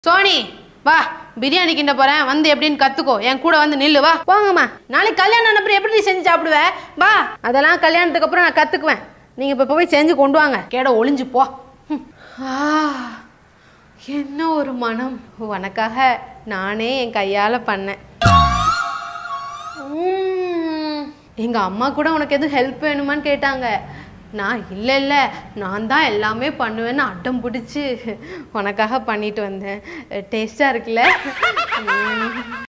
Sony வா பிரியாணி கிண்ட போறேன் வந்து எப்படின்னு கத்துக்கோ என் கூட வந்து நில்லு வா வாங்கம்மா நாளைக்கு கல்யாணம் அப்புறம் எப்படி நீ செஞ்சு சாப்பிடுவ வா அதெல்லாம் கல்யாணத்துக்கு அப்புறம் நான் கத்துக்குவேன் நீங்க இப்ப போய் செஞ்சு கொண்டு வாங்க கேட ஒளிஞ்சு போ ஹம். ஆ, என்ன ஒரு மனம் உனக்காக நானே என் கையால பண்ணேன் உம். எங்க அம்மா கூட உனக்கு எதுவும் ஹெல்ப் வேணுமான்னு கேட்டாங்க நான் இல்லை இல்லை நான் தான் எல்லாமே பண்ணுவேன்னு அடம் பிடிச்சி உனக்காக பண்ணிட்டு வந்தேன் டேஸ்டாக இருக்குல்ல உம்.